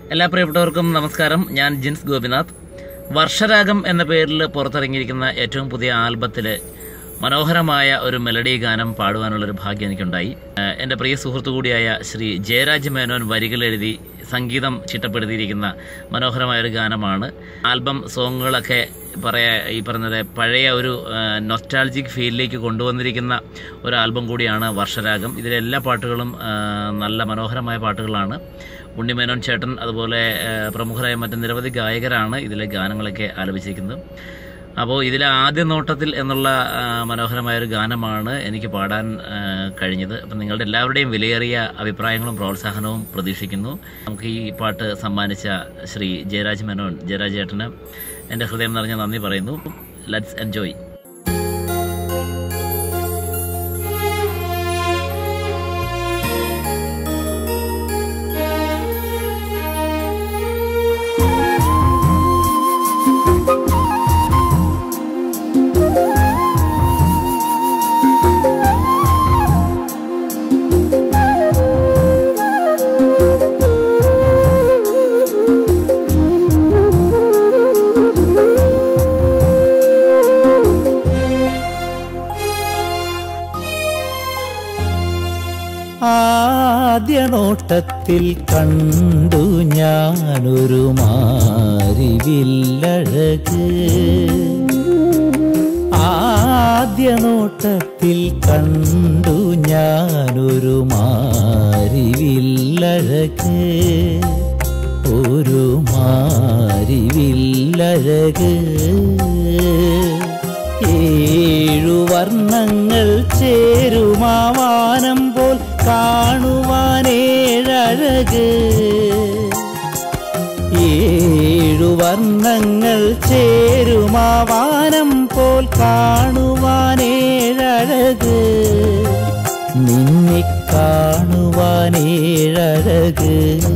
എല്ലാ പ്രിയപ്പെട്ടവർക്കും നമസ്കാരം ഞാൻ ജിൻസ് ഗോപിനാഥ് വർഷരാഗം എന്ന പേരിൽ പുറത്തിറങ്ങിയിരിക്കുന്ന ഏറ്റവും പുതിയ ആൽബത്തില് മനോഹരമായ ഒരു മെലഡി ഗാനം പാടുവാനുള്ളൊരു ഭാഗ്യം എനിക്കുണ്ടായി ഏഹ് എൻ്റെ പ്രിയ സുഹൃത്തു കൂടിയായ ശ്രീ ജയരാജ് മേനോൻ വരികൾ എഴുതി സംഗീതം ചിട്ടപ്പെടുത്തിയിരിക്കുന്ന മനോഹരമായ ഒരു ഗാനമാണ് ആൽബം സോങ്ങുകളൊക്കെ പറയാ ഈ പറഞ്ഞത് പഴയ ഒരു നൊസ്റ്റാൾജിക് ഫീലിലേക്ക് കൊണ്ടുവന്നിരിക്കുന്ന ഒരു ആൽബം കൂടിയാണ് വർഷരാഗം ഇതിലെ എല്ലാ പാട്ടുകളും ആ, നല്ല മനോഹരമായ പാട്ടുകളാണ് ഉണ്ണിമേനോൻ ചേട്ടൻ അതുപോലെ ആ, പ്രമുഖരായ മറ്റ് നിരവധി ഗായകരാണ് ഇതിലെ ഗാനങ്ങളൊക്കെ ആലപിച്ചിരിക്കുന്നത് അപ്പോൾ ഇതിലെ ആദ്യ നോട്ടത്തിൽ എന്നുള്ള ആ, മനോഹരമായ ഒരു ഗാനമാണ് എനിക്ക് പാടാൻ ആ, കഴിഞ്ഞത് അപ്പം നിങ്ങളുടെ എല്ലാവരുടെയും വിലയേറിയ അഭിപ്രായങ്ങളും പ്രോത്സാഹനവും പ്രതീക്ഷിക്കുന്നു നമുക്ക് ഈ പാട്ട് സമ്മാനിച്ച ശ്രീ ജയരാജ് മേനോൻ ജയരാജ് ചേട്ടന് എൻ്റെ ഹൃദയം നിറഞ്ഞ നന്ദി പറയുന്നു ലെറ്റ്സ് എൻജോയ് ആദ്യ നോട്ടത്തിൽ കണ്ടു ഞാനൊരു മാരിവില്ലഴക് ആദ്യ നോട്ടത്തിൽ കണ്ടു ഞാനൊരു മാരിവില്ലഴക് ഒരു മാരിവില്ലഴക് ഏഴു വർണ്ണങ്ങൾ ചേരുമാവാനം പോൽ കാണുവാനേഴഴക് ഏഴു വർണ്ണങ്ങൾ ചേരുമാവാനം പോൽ കാണുവാനേഴഴക് നിന്നെ കാണുവാനേഴഴക്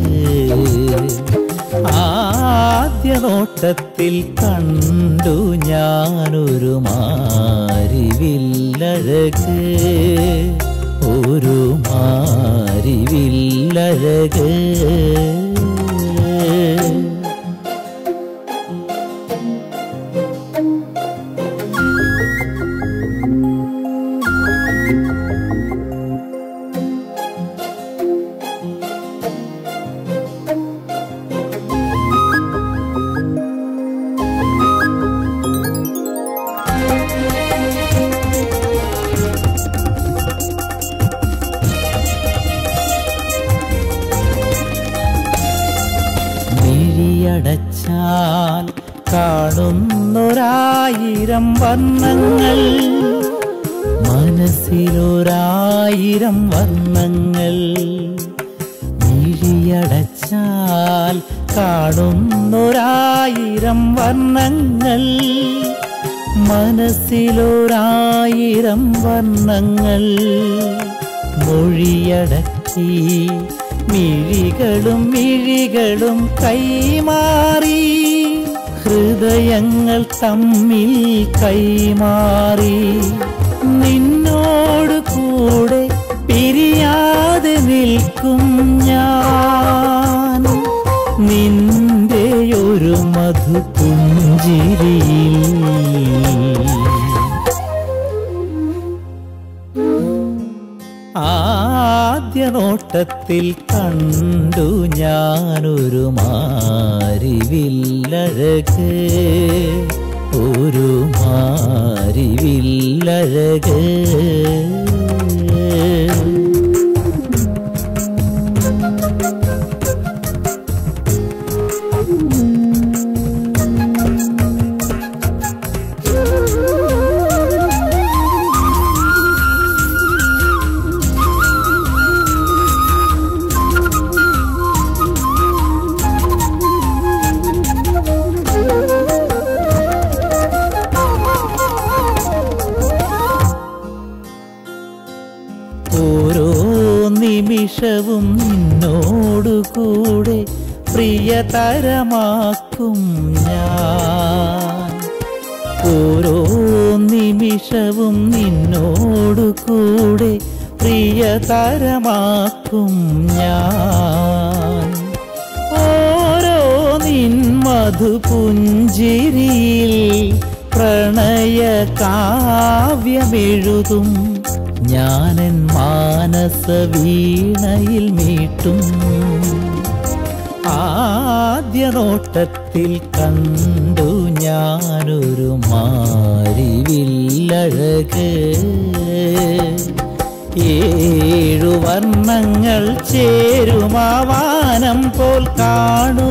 ആദ്യ നോട്ടത്തിൽ കണ്ടു ഞാനൊരു മാരിവില്ലഴക് ഒരു മാരിവില്ലഴക് മിഴിയടച്ചാൽ കാണുന്നൊരായിരം വർണ്ണങ്ങൾ മനസ്സിലൊരായിരം വർണ്ണങ്ങൾ മിഴിയടച്ചാൽ കാണുന്നൊരായിരം വർണ്ണങ്ങൾ മനസ്സിലൊരായിരം വർണ്ണങ്ങൾ മൊഴിയടക്കി മിഴികളും മിഴികളും കൈമാറി ഹൃദയങ്ങൾ തമ്മിൽ കൈമാറി നിന്നോട് കൂടെ പിരിയാതെ നിൽക്കും ഞാൻ നിന്റെ ഒരു മധു പുഞ്ചിരിയിൽ ആദ്യ നോട്ടത്തിൽ കണ്ടു ഞാനൊരു മാരിവില്ലഴക് ഒരു മാരിവില്ലഴക് ഓരോ നിമിഷവും നിന്നോടുകൂടെ പ്രിയതരമാക്കും ഞാൻ ഓരോ നിമിഷവും നിന്നോടുകൂടെ പ്രിയതരമാക്കും ഞാൻ ഓ മധുപുഞ്ചിരിയിൽ പ്രണയ കാവ്യമെഴുതും ഞാനൻ മാനസ വീണയിൽ മീട്ടും ആദ്യ നോട്ടത്തിൽ കണ്ടു ഞാനൊരു മാരിവില്ലഴക് ഏഴു വർണ്ണങ്ങൾ ചേരുമാവാനം പോൽ കാണും